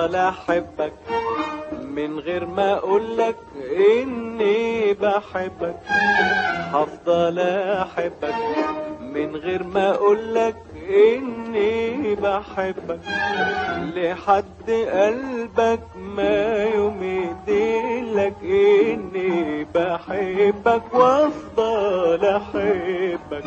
هفضل احبك من غير ما اقولك اني بحبك هفضل احبك من غير ما اقولك اني بحبك لحد قلبك ما يوم يديلك اني بحبك وافضل احبك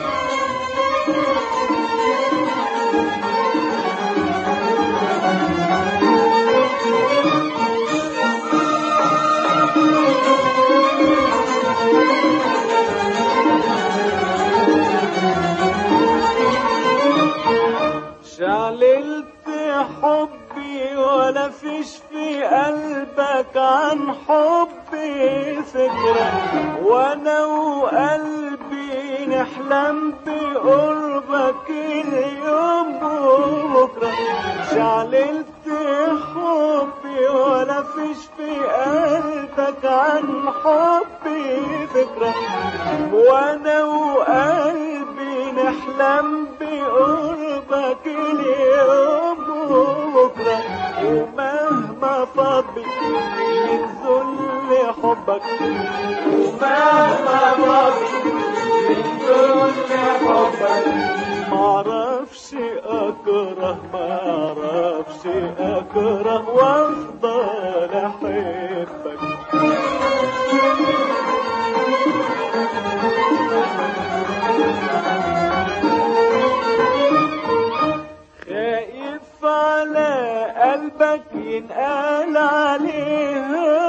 شعللت حبي ولا فيش في قلبك عن حبي فكرة وانا وقلبي نحلم بقربك اليوم وبكرة شعللت حبي ولا فيش في قلبك عن حبي فكرة وانا وقلبي نحلم بقربك اليوم وبكرة ومهما فاضي من ذل حبك ومهما فاضي من ذل حبك معرفش اكره معرفش اكره وافضل احبك خايف على قلبك ينقال عليه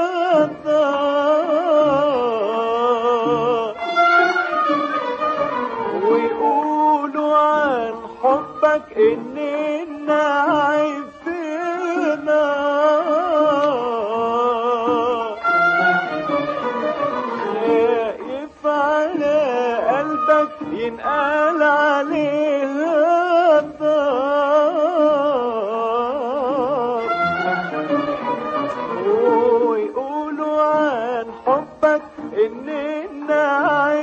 الضار ويقولوا عن حبك اننا عايز نار خايف على قلبك ينقال عليه الضار ويقولوا عن حبك اننا